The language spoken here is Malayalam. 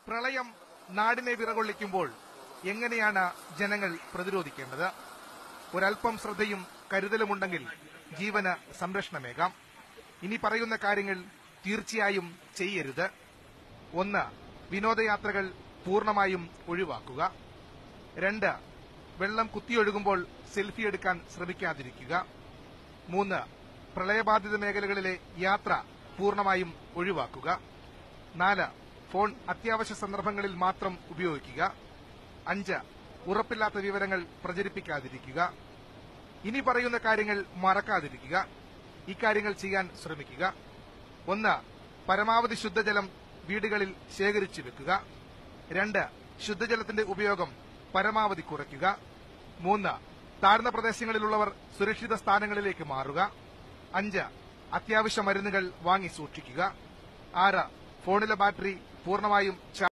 പ്രളയം നാടിനെ വിറകൊള്ളിക്കുമ്പോൾ എങ്ങനെയാണ് ജനങ്ങൾ പ്രതിരോധിക്കേണ്ടത് ഒരല്പം ശ്രദ്ധയും കരുതലുമുണ്ടെങ്കിൽ ജീവന് സംരക്ഷണമേകാം ഇനി പറയുന്ന കാര്യങ്ങൾ തീർച്ചയായും ചെയ്യരുത് ഒന്ന് വിനോദയാത്രകൾ പൂർണ്ണമായും ഒഴിവാക്കുക രണ്ട് വെള്ളം കുത്തിയൊഴുകുമ്പോൾ സെൽഫി എടുക്കാൻ ശ്രമിക്കാതിരിക്കുക മൂന്ന് പ്രളയബാധിത മേഖലകളിലെ യാത്ര പൂർണ്ണമായും ഒഴിവാക്കുക നാല് ഫോൺ അത്യാവശ്യ സന്ദർഭങ്ങളിൽ മാത്രം ഉപയോഗിക്കുക അഞ്ച് ഉറപ്പില്ലാത്ത വിവരങ്ങൾ പ്രചരിപ്പിക്കാതിരിക്കുക ഇനി പറയുന്ന കാര്യങ്ങൾ മറക്കാതിരിക്കുക ഇക്കാര്യങ്ങൾ ചെയ്യാൻ ശ്രമിക്കുക ഒന്ന് പരമാവധി ശുദ്ധജലം വീടുകളിൽ ശേഖരിച്ചു വെക്കുക രണ്ട് ശുദ്ധജലത്തിന്റെ ഉപയോഗം പരമാവധി കുറയ്ക്കുക മൂന്ന് താഴ്ന്ന പ്രദേശങ്ങളിലുള്ളവർ സുരക്ഷിത സ്ഥാനങ്ങളിലേക്ക് മാറുക അഞ്ച് അത്യാവശ്യ മരുന്നുകൾ വാങ്ങി സൂക്ഷിക്കുക ആറ് ഫോണിലെ ബാറ്ററി പൂർണ്ണമായും ചാ-